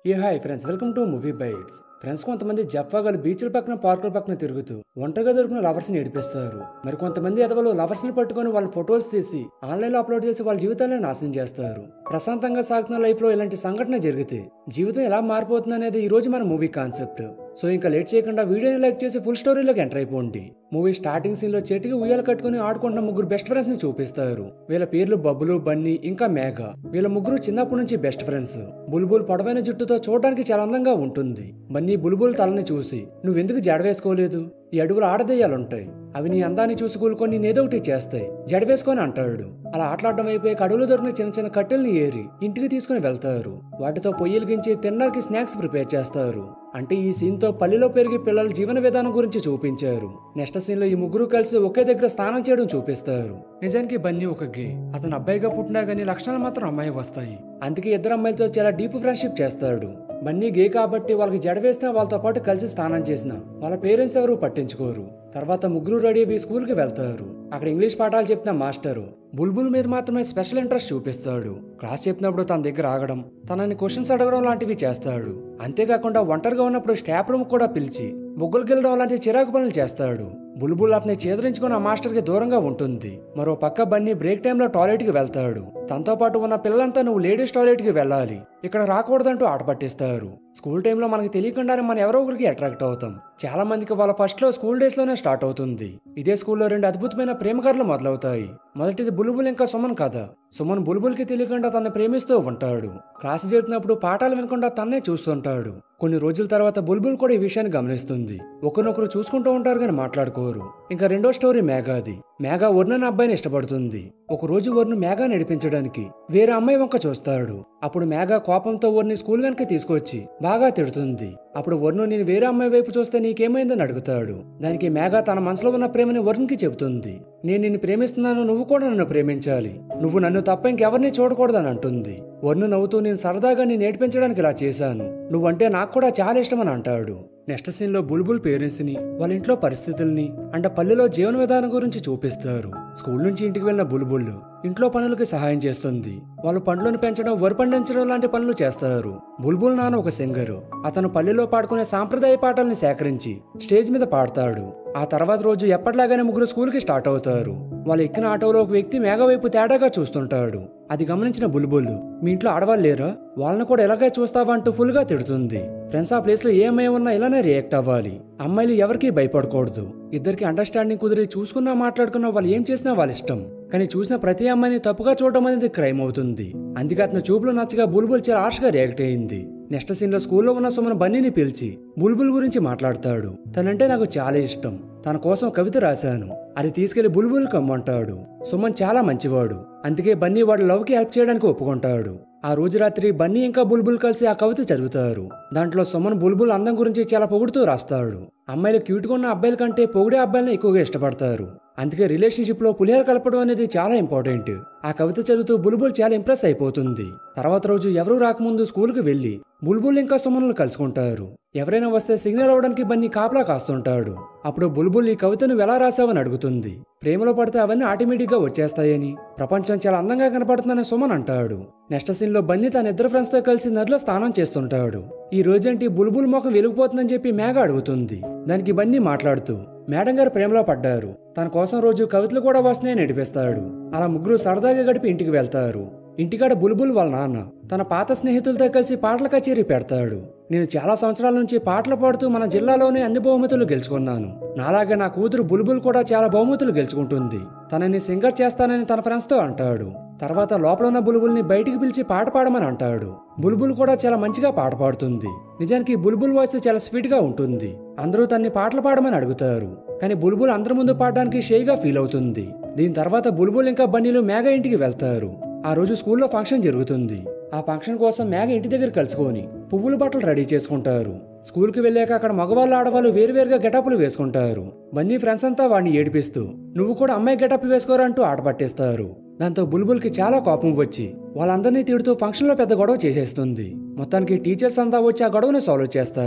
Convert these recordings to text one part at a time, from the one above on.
A hi friends welcome to movie bytes friends కొంతమంది జఫాగాలు బీచ్ల పక్కన పార్కుల పక్కన తిరుగుతూ ఒంటరిగా దొరికిన లవర్స్ ని ఏడిపిస్తారు మరి కొంతమంది ఎదవలు లవర్స్ ని పట్టుకొని వాళ్ళ ఫొటోస్ తీసి ఆన్లైన్ లో అప్లోడ్ చేసి వాళ్ళ జీవితాన్ని నాశనం చేస్తారు ప్రశాంతంగా సాగుతున్న లైఫ్ లో ఇలాంటి సంఘటన జరిగితే జీవితం ఎలా మారిపోతుంది అనేది ఈ రోజు మన మూవీ కాన్సెప్ట్ సో ఇంకా లేట్ చేయకుండా వీడియోని లైక్ చేసి ఫుల్ స్టోరీలోకి ఎంటర్ అయిపోండి మూవీ స్టార్టింగ్ సీన్ లో చెట్టుకి ఉయ్యాలు కట్టుకుని ఆడుకుంటున్న ముగ్గురు బెస్ట్ ఫ్రెండ్స్ ని చూపిస్తారు వీళ్ళ పేర్లు బబ్బులు బన్నీ ఇంకా మేఘ వీళ్ళ ముగ్గురు చిన్నప్పటి నుంచి బెస్ట్ ఫ్రెండ్స్ బుల్బుల్ పొడవైన జుట్టుతో చూడడానికి చాలా అందంగా ఉంటుంది బన్నీ బుల్బుల్ తలని చూసి నువ్వెందుకు జడ వేసుకోలేదు ఈ అడుగులు ఆడదెయ్యాలుంటాయి అవి నీ అందాన్ని చూసి కూలుకొని నేనేదో ఒకటి చేస్తాయి జడ వేసుకొని అంటాడు అలా ఆటలాడడం అయిపోయి అడవులు దొరికిన చిన్న చిన్న కట్టెల్ని ఏరి ఇంటికి తీసుకుని వెళ్తారు వాటితో పొయ్యిలు గించి తినడానికి స్నాక్స్ ప్రిపేర్ చేస్తారు అంటే ఈ సీన్ తో పల్లెలో పెరిగే పిల్లల జీవన విధానం గురించి చూపించారు నెక్స్ట్ సీన్ లో ఈ ముగ్గురు కలిసి ఒకే దగ్గర స్నానం చేయడం చూపిస్తారు నిజానికి బన్నీ ఒక గే అతను అబ్బాయిగా పుట్టినా గానీ లక్షణాలు మాత్రం అమ్మాయి వస్తాయి అందుకే ఇద్దరు అమ్మాయిలతో చాలా డీప్ ఫ్రెండ్షిప్ చేస్తాడు బన్నీ గే కాబట్టి వాళ్ళకి జడ వేస్తే వాళ్ళతో పాటు కలిసి స్నానం చేసిన వాళ్ళ పేరెంట్స్ ఎవరు పట్టించుకోరు తర్వాత ముగ్గురు రెడీ అయ్యి స్కూల్కి వెళ్తారు అక్కడ ఇంగ్లీష్ పాఠాలు చెప్తున్న మాస్టరు బుల్బుల్ మీద మాత్రమే స్పెషల్ ఇంట్రెస్ట్ చూపిస్తాడు క్లాస్ చెప్పినప్పుడు తన దగ్గర ఆగడం తనని క్వశ్చన్స్ అడగడం లాంటివి చేస్తాడు అంతేకాకుండా ఒంటరిగా ఉన్నప్పుడు స్టాఫ్ రూమ్ కూడా పిలిచి ముగ్గులు గెలడం లాంటి చిరాకు పనులు చేస్తాడు బుల్బుల్ అతని చేదరించుకుని ఆ మాస్టర్కి దూరంగా ఉంటుంది మరో పక్క బన్నీ బ్రేక్ టైంలో టాయిలెట్కి వెళ్తాడు తనతో పాటు ఉన్న పిల్లలంతా నువ్వు లేడీస్ టాయిలెట్కి వెళ్ళాలి ఇక్కడ రాకూడదంటూ ఆట పట్టిస్తారు స్కూల్ టైంలో మనకి తెలియకుండానే మనం ఎవరో ఒకరికి అట్రాక్ట్ అవుతాం చాలా మందికి వాళ్ళ ఫస్ట్ లో స్కూల్ డేస్ లోనే స్టార్ట్ అవుతుంది ఇదే స్కూల్లో రెండు అద్భుతమైన ప్రేమ కథలు మొదలవుతాయి మొదటిది బుల్బుల్ ఇంకా సుమన్ కథ సుమన్ బుల్బుల్ కి తెలియకుండా తనని ప్రేమిస్తూ ఉంటాడు క్లాస్ జరుగుతున్నప్పుడు పాఠాలు వినకుండా తన్నే చూస్తుంటాడు కొన్ని రోజుల తర్వాత బుల్బుల్ కూడా ఈ విషయాన్ని గమనిస్తుంది ఒకరినొకరు చూసుకుంటూ ఉంటారు కానీ మాట్లాడుకోరు ఇంకా రెండో స్టోరీ మేఘాది మేఘ వర్ణన్ అబ్బాయిని ఇష్టపడుతుంది ఒక రోజు వర్ను మేఘా నడిపించడానికి వేరే అమ్మాయి వంక చూస్తాడు అప్పుడు మేఘ కోపంతో వర్ని స్కూల్ వెనక్కి తీసుకొచ్చి బాగా తిడుతుంది అప్పుడు వర్ను నేను వేరే అమ్మాయి వైపు చూస్తే నీకేమైందని అడుగుతాడు దానికి మేఘ తన మనసులో ఉన్న ప్రేమని వరుణ్కి చెబుతుంది నేను నిన్ను ప్రేమిస్తున్నాను నువ్వు కూడా నన్ను ప్రేమించాలి నువ్వు నన్ను తప్ప ఇంకెవరిని చూడకూడదని అంటుంది వర్ను నవ్వుతూ నేను సరదాగా నేను నేర్పించడానికి ఇలా చేశాను నువ్వంటే నాకు కూడా చాలా ఇష్టమని అంటాడు నెక్స్ట్ సీన్ లో బుల్బుల్ పేరెంట్స్ ని వాళ్ళ ఇంట్లో పరిస్థితుల్ని అండ్ పల్లెలో జీవన విధానం గురించి చూపిస్తారు స్కూల్ నుంచి ఇంటికి వెళ్ళిన బుల్బుల్ ఇంట్లో పనులకి సహాయం చేస్తుంది వాళ్ళు పండ్లను పెంచడం వరి పండించడం లాంటి పనులు చేస్తారు బుల్బుల్ నాన్న ఒక సింగరు అతను పల్లెలో పాడుకునే సాంప్రదాయ పాటల్ని సేకరించి స్టేజ్ మీద పాడతాడు ఆ తర్వాత రోజు ఎప్పటిలాగానే ముగ్గురు స్కూల్కి స్టార్ట్ అవుతారు వాళ్ళు ఎక్కిన ఆటోలో ఒక వ్యక్తి మేఘ వైపు తేడాగా చూస్తుంటాడు అది గమనించిన బుల్బుల్ మీ ఇంట్లో ఆడవాళ్ళు లేరా వాళ్ళని కూడా ఎలాగే చూస్తావా అంటూ ఫుల్ గా తిడుతుంది ఫ్రెండ్స్ ఆ ప్లేస్ లో ఏ అమ్మాయి ఉన్నా ఇలానే రియాక్ట్ అవ్వాలి అమ్మాయిలు ఎవరికీ భయపడకూడదు ఇద్దరికి అండర్స్టాండింగ్ కుదిరి చూసుకున్నా మాట్లాడుకున్నా వాళ్ళు ఏం చేసినా వాళ్ళ ఇష్టం కానీ చూసిన ప్రతి అమ్మాయిని తప్పుగా చూడడం అనేది క్రైమ్ అవుతుంది అందుకే అతని చూపులు నచ్చగా బుల్బుల్ చాలా ఆర్ష్గా రియాక్ట్ అయింది నెక్స్ట్ సీన్ లో స్కూల్లో ఉన్న సుమన్ బన్నీని పిలిచి బుల్బుల్ గురించి మాట్లాడతాడు తనంటే నాకు చాలా ఇష్టం తన కోసం కవిత రాశాను అది తీసుకెళ్లి బుల్బుల్ కమ్మంటాడు సుమన్ చాలా మంచివాడు అందుకే బన్నీ వాడు లవ్ కి హెల్ప్ చేయడానికి ఒప్పుకుంటాడు ఆ రోజు రాత్రి బన్నీ ఇంకా బుల్బుల్ కలిసి ఆ కవిత చదువుతారు దాంట్లో సుమన్ బుల్బుల్ అందం గురించి చాలా పొగుడుతూ రాస్తాడు అమ్మాయిలు క్యూట్గా ఉన్న అబ్బాయిల కంటే పొగిడే అబ్బాయిలను ఎక్కువగా ఇష్టపడతారు అందుకే రిలేషన్షిప్ లో పులిహార కలపడం అనేది చాలా ఇంపార్టెంట్ ఆ కవిత చదువుతూ బుల్బుల్ చాలా ఇంప్రెస్ అయిపోతుంది తర్వాత రోజు ఎవరూ రాకముందు స్కూల్కి వెళ్లి బుల్బుల్ ఇంకా సుమన్లు కలుసుకుంటారు ఎవరైనా వస్తే సిగ్నల్ అవ్వడానికి బన్నీ కాపలా కాస్తుంటాడు అప్పుడు బుల్బుల్ ఈ కవితను ఎలా రాసావని అడుగుతుంది ప్రేమలో పడితే అవన్నీ ఆటోమేటిక్ గా వచ్చేస్తాయని ప్రపంచం చాలా అందంగా కనపడుతుందని సుమన్ అంటాడు నెక్స్ట్ సీన్ లో బన్నీ తన ఇద్దరు ఫ్రెండ్స్ తో కలిసి నదిలో స్నానం చేస్తుంటాడు ఈ రోజేంటి బుల్బుల్ ముఖం వెలిగిపోతుందని చెప్పి మేఘ అడుగుతుంది దానికి బన్నీ మాట్లాడుతూ మేడం గారు ప్రేమలో పడ్డారు తన కోసం రోజు కవితలు కూడా వస్తున్నాయని నడిపిస్తాడు అలా ముగ్గురు సరదాగా గడిపి ఇంటికి వెళ్తారు ఇంటికాడ బుల్బుల్ వాళ్ళ నాన్న తన పాత స్నేహితులతో కలిసి పాటల కచేరీ పెడతాడు నేను చాలా సంవత్సరాల నుంచి పాటలు పాడుతూ మన జిల్లాలోనే అన్ని బహుమతులు గెలుచుకున్నాను నాలాగే నా కూతురు బుల్బుల్ కూడా చాలా బహుమతులు గెలుచుకుంటుంది తనని సింగర్ చేస్తానని తన ఫ్రెండ్స్తో అంటాడు తర్వాత లోపల ఉన్న బుల్బుల్ని బయటికి పిలిచి పాట పాడమని అంటాడు బుల్బుల్ కూడా చాలా మంచిగా పాట పాడుతుంది నిజానికి బుల్బుల్ వాయిస్ చాలా స్వీట్ గా ఉంటుంది అందరూ తన్ని పాటలు పాడమని అడుగుతారు కానీ బుల్బుల్ అందరి ముందు పాడడానికి షేగా ఫీల్ అవుతుంది దీని తర్వాత బుల్బుల్ ఇంకా బన్నీలు మేఘ ఇంటికి వెళ్తారు ఆ రోజు స్కూల్లో ఫంక్షన్ జరుగుతుంది ఆ ఫంక్షన్ కోసం మేఘ ఇంటి దగ్గర కలుసుకొని పువ్వుల బట్టలు రెడీ చేసుకుంటారు స్కూల్కి వెళ్ళాక అక్కడ మగవాళ్ళు ఆడవాళ్ళు వేరువేరుగా గెటప్లు వేసుకుంటారు బన్నీ ఫ్రెండ్స్ అంతా వాడిని ఏడిపిస్తూ నువ్వు కూడా అమ్మాయి గెటప్ వేసుకోరా అంటూ ఆట పట్టేస్తారు దాంతో బుల్బుల్కి చాలా కోపం వచ్చి వాళ్ళందరినీ తిడుతూ ఫంక్షన్లో పెద్ద గొడవ చేసేస్తుంది మొత్తానికి టీచర్స్ అంతా వచ్చి ఆ గొడవని సాల్వ్ చేస్తారు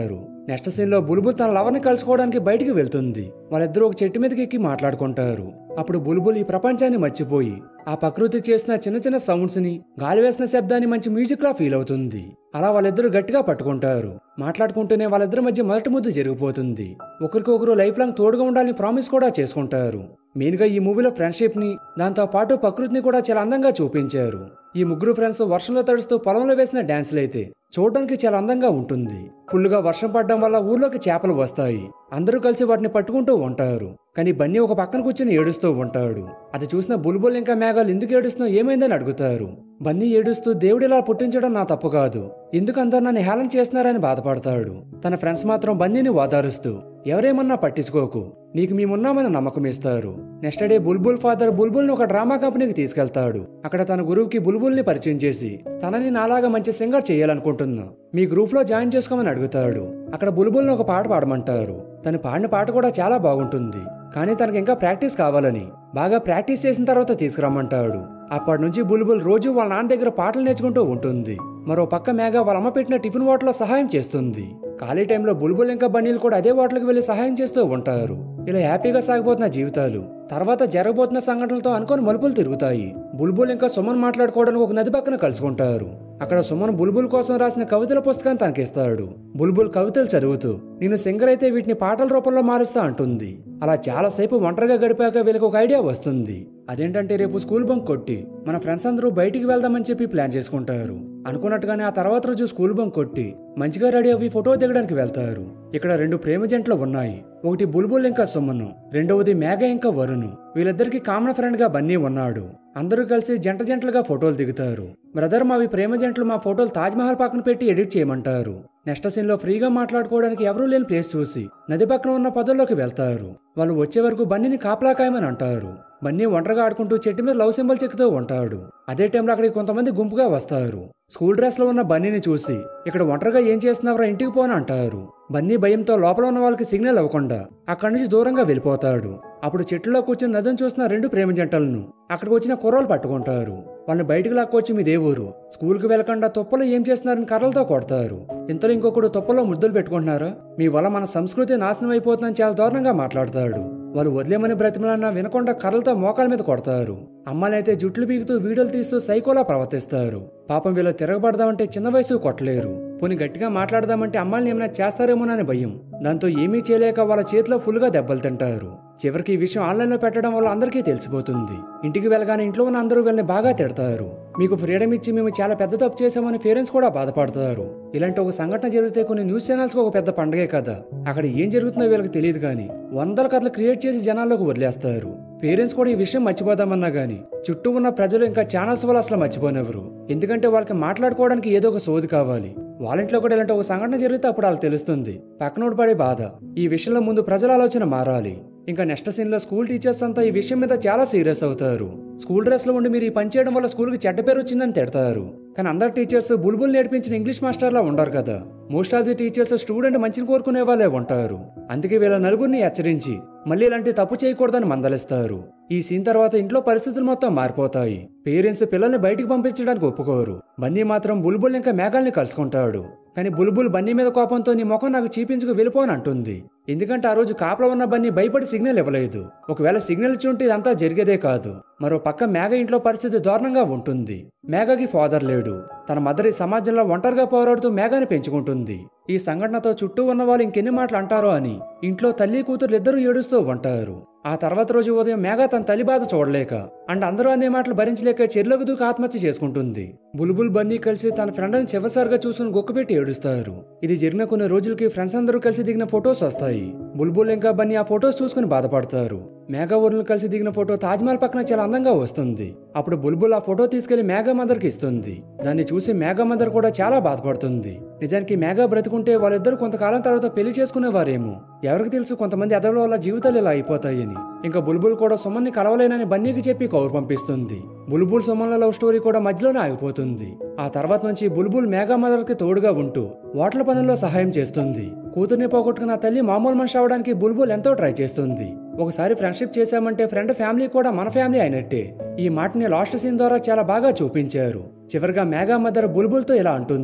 నెక్స్ట్ సీన్ లో బుల్బుల్ తన లవర్ని కలుసుకోవడానికి బయటికి వెళ్తుంది వాళ్ళిద్దరూ ఒక చెట్టు మీదకి ఎక్కి మాట్లాడుకుంటారు అప్పుడు బుల్బుల్ ఈ ప్రపంచాన్ని మర్చిపోయి ఆ ప్రకృతి చేసిన చిన్న చిన్న సౌండ్స్ ని గాలి వేసిన శబ్దాన్ని మంచి మ్యూజిక్ లా ఫీల్ అవుతుంది అలా వాళ్ళిద్దరూ గట్టిగా పట్టుకుంటారు మాట్లాడుకుంటూనే వాళ్ళిద్దరి మధ్య మొదటి ముద్దు జరిగిపోతుంది ఒకరికొకరు లైఫ్ లాంగ్ తోడుగా ఉండాలని ప్రామిస్ కూడా చేసుకుంటారు మెయిన్ గా ఈ మూవీలో ఫ్రెండ్షిప్ ని దాంతో పాటు ప్రకృతిని కూడా చాలా అందంగా చూపించారు ఈ ముగ్గురు ఫ్రెండ్స్ వర్షంలో తడుస్తూ పొలంలో వేసిన డాన్సులు అయితే చూడడానికి చాలా అందంగా ఉంటుంది ఫుల్గా వర్షం పడడం వల్ల ఊర్లోకి చేపలు వస్తాయి అందరూ కలిసి వాటిని పట్టుకుంటూ ఉంటారు కానీ బన్నీ ఒక పక్కన కూర్చొని ఏడుస్తూ ఉంటాడు అది చూసిన బుల్బుల్ ఇంకా మేఘాలు ఎందుకు ఏడుస్తున్నావు ఏమైందని అడుగుతారు బన్నీ ఏడుస్తూ దేవుడిలా పుట్టించడం నా తప్పు కాదు ఎందుకు అందరు నన్ను హేళన చేస్తున్నారని బాధపడతాడు తన ఫ్రెండ్స్ మాత్రం బన్నీని వాదారుస్తూ ఎవరేమన్నా పట్టించుకోకు నీకు మేమున్నామని నమ్మకం ఇస్తారు నెక్స్ట్ డే బుల్బుల్ ఫాదర్ బుల్బుల్ని ఒక డ్రామా కంపెనీకి తీసుకెళ్తాడు అక్కడ తన గురువుకి బుల్బుల్ని పరిచయం చేసి తనని నాలాగా మంచి సింగర్ చేయాలనుకుంటున్నా మీ గ్రూప్ లో జాయిన్ చేసుకోమని అడుగుతాడు అక్కడ బుల్బుల్ని ఒక పాట పాడమంటారు తను పాడిన పాట కూడా చాలా బాగుంటుంది కానీ తనకి ఇంకా ప్రాక్టీస్ కావాలని బాగా ప్రాక్టీస్ చేసిన తర్వాత తీసుకురమ్మంటాడు అప్పటి నుంచి బుల్బుల్ రోజు వాళ్ళ నాన్న దగ్గర పాటలు నేర్చుకుంటూ ఉంటుంది మరో పక్క మేఘ వాళ్ళ అమ్మ పెట్టిన టిఫిన్ వాటర్లో సహాయం చేస్తుంది ఖాళీ టైంలో బుల్బుల్ ఇంకా బన్నీలు కూడా అదే వాటర్కి వెళ్లి సహాయం చేస్తూ ఉంటారు ఇలా హ్యాపీగా సాగిపోతున్న జీవితాలు తర్వాత జరగబోతున్న సంఘటనలతో అనుకోని మలుపులు తిరుగుతాయి బుల్బుల్ ఇంకా సుమన్ మాట్లాడుకోవడానికి ఒక నది పక్కన కలుసుకుంటారు అక్కడ సుమన్ బుల్బుల్ కోసం రాసిన కవితల పుస్తకాన్ని తనకిస్తాడు బుల్బుల్ కవితలు చదువుతూ నేను సింగర్ అయితే వీటిని పాటల రూపంలో మారుస్తా అంటుంది అలా చాలాసేపు ఒంటరిగా గడిపాక వీళ్ళకి ఒక ఐడియా వస్తుంది అదేంటంటే రేపు స్కూల్ బంక్ కొట్టి మన ఫ్రెండ్స్ అందరూ బయటికి వెళ్దామని చెప్పి ప్లాన్ చేసుకుంటారు అనుకున్నట్టుగానే ఆ తర్వాత రోజు స్కూల్ బంక్ కొట్టి మంచిగా రెడీ అవి ఫోటో దిగడానికి వెళ్తారు ఇక్కడ రెండు ప్రేమ జంటలు ఉన్నాయి ఒకటి బుల్బుల్ ఇంకా సుమను రెండవది మేఘ ఇంకా వరుణు వీళ్ళిద్దరికి కామన్ ఫ్రెండ్ గా బన్నీ ఉన్నాడు అందరూ కలిసి జంట జంటలుగా ఫోటోలు దిగుతారు బ్రదర్ మావి ప్రేమ జంటలు మా ఫోటోలు తాజ్ మహల్ పక్కన పెట్టి ఎడిట్ చేయమంటారు నెక్స్ట్ సీన్ లో ఫ్రీగా మాట్లాడుకోవడానికి ఎవరూ లేని ప్లేస్ చూసి నది పక్కన ఉన్న పొదల్లోకి వెళ్తారు వాళ్ళు వచ్చే వరకు బన్నీని కాపలా కాయమని అంటారు బన్నీ ఒంటరిగా ఆడుకుంటూ చెట్టు మీద లవ్ సింబల్ చెక్కుతూ ఉంటాడు అదే టైంలో అక్కడికి కొంతమంది గుంపుగా వస్తారు స్కూల్ డ్రెస్ లో ఉన్న బన్నీని చూసి ఇక్కడ ఒంటరిగా ఏం చేస్తున్నావురా ఇంటికి పోని అంటారు బన్నీ భయంతో లోపల ఉన్న వాళ్ళకి సిగ్నల్ ఇవ్వకుండా అక్కడి నుంచి దూరంగా వెళ్ళిపోతాడు అప్పుడు చెట్టులో కూర్చుని నదిని చూసిన రెండు ప్రేమ జంటలను అక్కడికి వచ్చిన కుర్రోలు పట్టుకుంటారు వాళ్ళని బయటకు లాక్కొచ్చి మీ దేవురు స్కూల్కి వెళ్ళకుండా తుప్పలో ఏం చేస్తున్నారని కర్రలతో కొడతారు ఇంతలో ఇంకొకడు తుప్పలో ముద్దులు పెట్టుకుంటున్నారా మీ వల్ల మన సంస్కృతి నాశనం అయిపోతుందని చాలా దారుణంగా మాట్లాడతాడు వాళ్ళు వదిలేమని బ్రతిమలన్నా వినకుండా కర్రలతో మోకాల మీద కొడతారు అమ్మాయిలైతే జుట్లు పీకుతూ వీడియోలు తీస్తూ సైకోలా ప్రవర్తిస్తారు పాపం వీళ్ళు తిరగబడదామంటే చిన్న వయసు కొట్టలేరు పోనీ గట్టిగా మాట్లాడదామంటే అమ్మాయిని ఏమైనా చేస్తారేమోనని భయం దాంతో ఏమీ చేయలేక వాళ్ళ చేతిలో ఫుల్గా దెబ్బలు తింటారు చివరికి ఈ విషయం ఆన్లైన్లో పెట్టడం వల్ల అందరికీ తెలిసిపోతుంది ఇంటికి వెళ్ళగానే ఇంట్లో ఉన్న అందరూ వీళ్ళని బాగా తిడతారు మీకు ఫ్రీడమ్ ఇచ్చి మేము చాలా పెద్ద తప్పు చేశామని పేరెంట్స్ కూడా బాధపడతారు ఇలాంటి ఒక సంఘటన జరిగితే కొన్ని న్యూస్ ఛానల్స్ ఒక పెద్ద పండగే కదా అక్కడ ఏం జరుగుతుందో వీళ్ళకి తెలియదు కానీ వందల కథలు క్రియేట్ చేసి జనాల్లోకి వదిలేస్తారు పేరెంట్స్ కూడా ఈ విషయం మర్చిపోదామన్నా గానీ చుట్టూ ఉన్న ప్రజలు ఇంకా ఛానల్స్ వల్ల అసలు మర్చిపోయినెవరు ఎందుకంటే వాళ్ళకి మాట్లాడుకోవడానికి ఏదో ఒక సోది కావాలి వాళ్ళ ఇంట్లో కూడా ఇలాంటి ఒక సంఘటన జరిగితే అప్పుడు వాళ్ళకి తెలుస్తుంది పక్కనోడు పడే బాధ ఈ విషయంలో ముందు ప్రజల ఆలోచన మారాలి ఇంకా నెక్స్ట్ సీన్ లో స్కూల్ టీచర్స్ అంతా ఈ విషయం మీద చాలా సీరియస్ అవుతారు స్కూల్ డ్రెస్ లో ఉండి మీరు ఈ పని చేయడం వల్ల స్కూల్కి చెడ్డ పేరు వచ్చిందని తిడతారు కానీ అందరు టీచర్స్ బుల్బుల్ నేర్పించిన ఇంగ్లీష్ మాస్టర్లా ఉండరు కదా most of the teachers student మంచిని కోరుకునే వాళ్ళే ఉంటారు అందుకే వీళ్ళ నలుగురిని హెచ్చరించి మళ్ళీ ఇలాంటి తప్పు చేయకూడదని మందలిస్తారు ఈ సీన్ తర్వాత ఇంట్లో పరిస్థితులు మొత్తం మారిపోతాయి పేరెంట్స్ పిల్లల్ని బయటికి పంపించడానికి ఒప్పుకోరు బన్నీ మాత్రం బుల్బుల్ ఇంకా మేఘాల్ని కలుసుకుంటాడు కానీ బుల్బుల్ బన్నీ మీద కోపంతో నీ ముఖం నాకు చూపించుకు వెళ్ళిపోని అంటుంది ఎందుకంటే ఆ రోజు కాపలా ఉన్న బన్నీ భయపడి సిగ్నల్ ఇవ్వలేదు ఒకవేళ సిగ్నల్ ఇచ్చుంటే ఇదంతా జరిగేదే కాదు మరో పక్క మేఘ ఇంట్లో పరిస్థితి దారుణంగా ఉంటుంది మేఘకి ఫాదర్ లేడు తన మదర్ ఈ సమాజంలో ఒంటరిగా పోరాడుతూ మేఘాని పెంచుకుంటుంది ఈ సంఘటనతో చుట్టూ ఉన్న వాళ్ళు ఇంకెన్ని మాటలు అంటారో అని ఇంట్లో తల్లి కూతురు ఇద్దరు ఏడుస్తూ ఉంటారు ఆ తర్వాత రోజు ఉదయం మేఘ తన తల్లి బాధ చూడలేక అండ్ అందరూ అనే మాటలు భరించలేక చెరులోకి దూకి ఆత్మహత్య చేసుకుంటుంది బుల్బుల్ బన్నీ కలిసి తన ఫ్రెండ్ని చివరిసారిగా చూసుకుని గుక్కపెట్టి ఏడుస్తారు ఇది జరిగిన కొన్ని రోజులకి ఫ్రెండ్స్ అందరూ కలిసి దిగిన ఫొటోస్ వస్తాయి బుల్బుల్ ఇంకా బన్నీ ఆ ఫొటోస్ చూసుకుని బాధపడతారు మేఘా ఊర్లను కలిసి దిగిన ఫోటో తాజ్మహల్ పక్కన చాలా అందంగా వస్తుంది అప్పుడు బుల్బుల్ ఆ ఫోటో తీసుకెళ్లి మేఘా మదర్కి ఇస్తుంది దాన్ని చూసి మేఘా మదర్ కూడా చాలా బాధపడుతుంది నిజానికి మేఘా బ్రతుకుంటే వాళ్ళిద్దరు కొంతకాలం తర్వాత పెళ్లి చేసుకునేవారేమో ఎవరికి తెలుసు కొంతమంది ఎదల వల్ల జీవితాలు ఇలా అయిపోతాయని ఇంకా బుల్బుల్ కూడా సుమన్ని కలవలేనని బన్నీకి చెప్పి కౌరు పంపిస్తుంది బుల్బుల్ సుమన్ల లవ్ స్టోరీ కూడా మధ్యలోనే ఆగిపోతుంది ఆ తర్వాత నుంచి బుల్బుల్ మేఘా మదర్ కి తోడుగా ఉంటూ ఓట్ల పనుల్లో సహాయం చేస్తుంది కూతుర్ని పోగొట్టుకున్న తల్లి మామూలు మనిషి అవడానికి బుల్బుల్ ఎంతో ట్రై చేస్తుంది ఒకసారి ఫ్రెండ్షిప్ చేశామంటే ఫ్రెండ్ ఫ్యామిలీ కూడా మన ఫ్యామిలీ అయినట్టే ఈ మాటని లాస్ట్ సీన్ ద్వారా చాలా బాగా చూపించారు చివరిగా మేఘా మదర్ బుల్బుల్తో ఇలా అంటుంది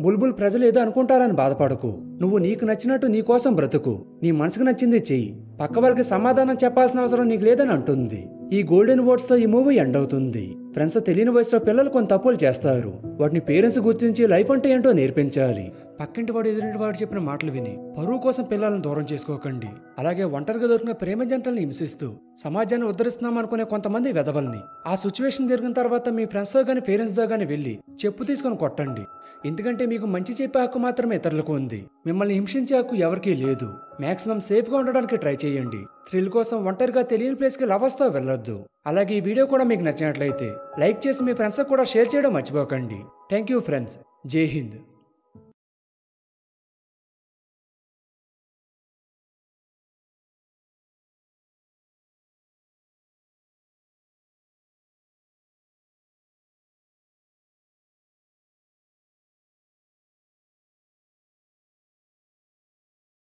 బుల్బుల్ ప్రజలు ఏదో అనుకుంటారని బాధపడకు నువ్వు నీకు నచ్చినట్టు నీ కోసం బ్రతుకు నీ మనసుకు నచ్చింది చెయ్యి పక్క వాళ్ళకి సమాధానం చెప్పాల్సిన అవసరం నీకు లేదని అంటుంది ఈ గోల్డెన్ వర్డ్స్ తో ఈ మూవీ ఎండ్ అవుతుంది ఫ్రెండ్స్ తెలియని వయసులో పిల్లలు కొన్ని తప్పులు చేస్తారు వాటిని పేరెంట్స్ గుర్తించి లైఫ్ అంటే ఏంటో నేర్పించాలి పక్కింటి వాడు ఎదురింటి వాడు చెప్పిన మాటలు విని పరువు కోసం పిల్లలను దూరం చేసుకోకండి అలాగే ఒంటరిగా దొరికిన ప్రేమ జంటల్ని హింసిస్తూ సమాజాన్ని ఉద్ధరిస్తున్నాం అనుకునే కొంతమంది వెదవల్ని ఆ సిచ్యువేషన్ జరిగిన తర్వాత మీ ఫ్రెండ్స్తో గానీ పేరెంట్స్తో గానీ వెళ్ళి చెప్పు తీసుకొని కొట్టండి ఎందుకంటే మీకు మంచి చెప్పే హక్కు మాత్రమే ఇతరులకు ఉంది మిమ్మల్ని హింసించే హక్కు ఎవరికీ లేదు మాక్సిమం సేఫ్గా ఉండడానికి ట్రై చేయండి థ్రిల్ కోసం ఒంటరిగా తెలియని ప్లేస్కి లవర్స్తో వెళ్ళొద్దు అలాగే ఈ వీడియో కూడా మీకు నచ్చినట్లయితే లైక్ చేసి మీ ఫ్రెండ్స్కి కూడా షేర్ చేయడం మర్చిపోకండి థ్యాంక్ యూ ఫ్రెండ్స్ జై హింద్